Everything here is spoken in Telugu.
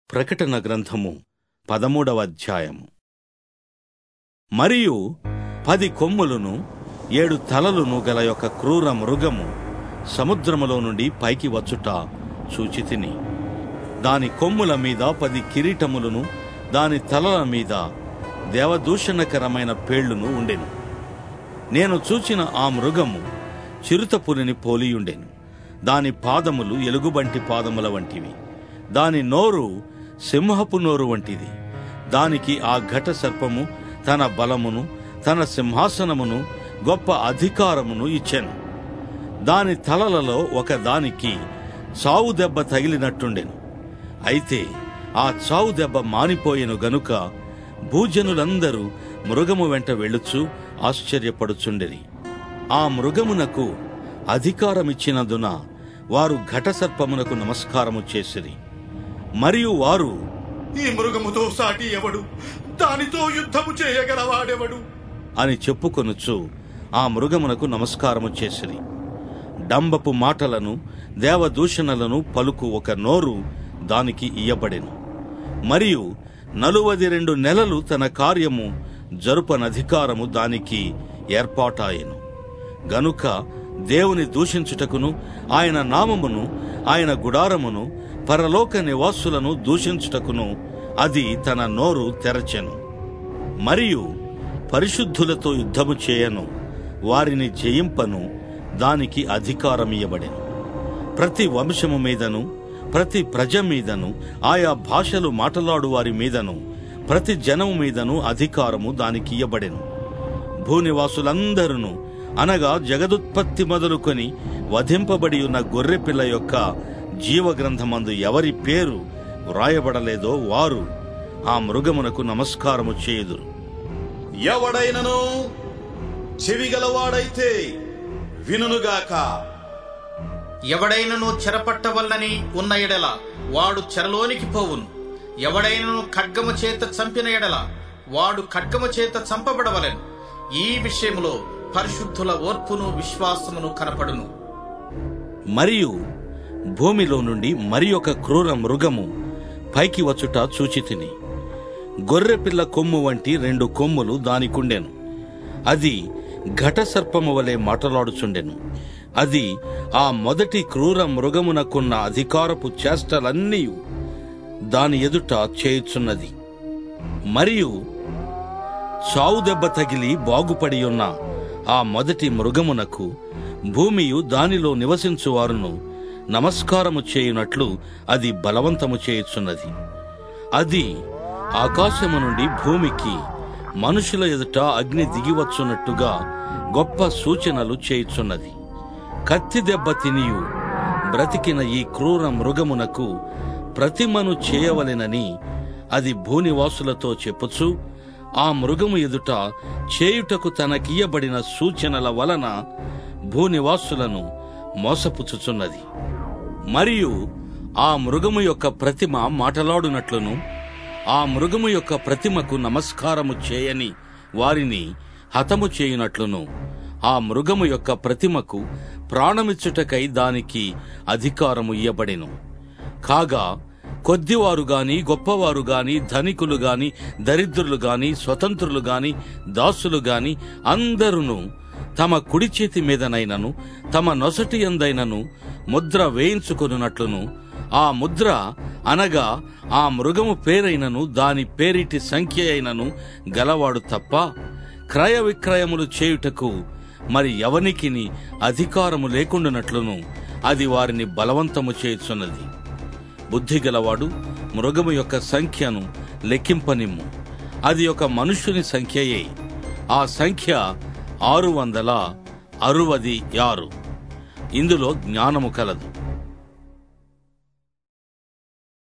ప్రకటన గ్రంథము పదమూడవ అధ్యాయము మరియు పది కొమ్ములను ఏడు తలలను గల యొక్క క్రూర మృగము సముద్రములో నుండి పైకి వచ్చుట చూచితిని దాని కొమ్ముల మీద పది కిరీటములను దాని తలల మీద దేవదూషణకరమైన పేళ్లును ఉండెను నేను చూచిన ఆ మృగము చిరుతపులిని పోలియుండెను దాని పాదములు ఎలుగుబంటి పాదముల వంటివి దాని నోరు సింహపు నోరు వంటిది దానికి ఆ ఘట సర్పము తన బలమును తన సింహాసనమును గొప్ప అధికారమును ఇచ్చెను దాని తలలలో ఒక దానికి చావు దెబ్బ తగిలినట్టుండెను అయితే ఆ చావు దెబ్బ మానిపోయెను గనుక భూజనులందరూ మృగము వెంట వెళ్ళుచు ఆశ్చర్యపడుచుండిరి ఆ మృగమునకు అధికారమిచ్చినందున వారు ఘటసర్పమునకు నమస్కారము చేసిరి మరియు వారు ఈ మృగముతో సాటి ఎవడు దానితో యుద్ధము చేయగలవాడెవడు అని చెప్పుకొనుచు ఆ మృగమునకు నమస్కారము చేసిరి డంబపు మాటలను దేవదూషణలను పలుకు ఒక నోరు దానికి ఇయ్యబడెను మరియు నలువది రెండు నెలలు తన కార్యము జరుపనధికారము దానికి ఏర్పాటాయెను గనుక దేవుని దూషించుటకును ఆయన నామమును ఆయన గుడారమును పరలోక నివాసులను దూషించుటకును అది తన నోరు తెరచెను మరియు పరిశుద్ధులతో యుద్ధము చేయను వారిని జయింపను దానికి అధికారమియ్యబడెను ప్రతి వంశము మీదను ప్రతి ప్రజ మీదను ఆయా భాషలు మాటలాడు వారి మీదను ప్రతి జనము మీదను అధికారము దానికి ఇయ్యబడెను భూనివాసులందరూ అనగా జగదుత్పత్తి మొదలుకొని వధింపబడి ఉన్న గొర్రెపిల్ల యొక్క జీవగ్రంథమందు ఎవరి పేరు వ్రాయబడలేదో వారు ఆ మృగమునకు నమస్కారము చేయుదురు ఎవడైనను చెవిగలవాడైతే వినుగాక ఎవడైనను చెరపట్టవలనని ఉన్న ఎడల వాడు చెరలోనికి పోవును ఎవడైనను ఖడ్గము చేత చంపిన ఎడల వాడు ఖడ్గము చేత చంపబడవలెను ఈ విషయములో పరిశుద్ధుల ఓర్పును విశ్వాసమును కనపడును మరియు భూమిలో నుండి మరి ఒక క్రూర మృగము పైకి వచ్చుట చూచితిని గొర్రెపిల్ల కొమ్ము వంటి రెండు కొమ్ములు దానికుండెను అది ఘటసర్పము వలె మాటలాడుచుండెను అది ఆ మొదటి క్రూర మృగమునకున్న అధికారపు చేష్టలన్నీ దాని ఎదుట చేయుచున్నది మరియు చావు దెబ్బ తగిలి బాగుపడి ఉన్న ఆ మొదటి మృగమునకు భూమియు దానిలో నివసించువారును నమస్కారము చేయునట్లు అది బలవంతము చేయుచున్నది అది ఆకాశము నుండి భూమికి మనుషుల ఎదుట అగ్ని దిగివచ్చున్నట్టుగా గొప్ప సూచనలు చేయుచున్నది కత్తి దెబ్బ తినియు బ్రతికిన ఈ క్రూర మృగమునకు ప్రతిమను చేయవలెనని అది భూనివాసులతో చెప్పుచు ఆ మృగము ఎదుట చేయుటకు తనకియ్యబడిన సూచనల వలన భూనివాసులను మోసపుచ్చుచున్నది మరియు ఆ మృగము యొక్క ప్రతిమ మాటలాడునట్లును ఆ మృగము యొక్క ప్రతిమకు నమస్కారము చేయని వారిని హతము చేయునట్లును ఆ మృగము యొక్క ప్రతిమకు ప్రాణమిచ్చుటకై దానికి అధికారము ఇయ్యబడెను కాగా కొద్దివారు గాని గొప్పవారు గాని ధనికులు గాని దరిద్రులు గాని స్వతంత్రులు గాని దాసులు గాని అందరును తమ కుడి చేతి మీదనైనను తమ నొసటి ఎందైనను ముద్ర వేయించుకొనున్నట్లును ఆ ముద్ర అనగా ఆ మృగము పేరైనను దాని పేరిటి సంఖ్య అయినను గలవాడు తప్ప క్రయ విక్రయములు చేయుటకు మరి ఎవనికిని అధికారము లేకుండానట్లును అది వారిని బలవంతము చేయుచున్నది బుద్ధి గలవాడు మృగము యొక్క సంఖ్యను లెక్కింపనిమ్ము అది ఒక మనుష్యుని సంఖ్యయే ఆ సంఖ్య ఆరు వందల అరువది ఆరు ఇందులో జ్ఞానము కలదు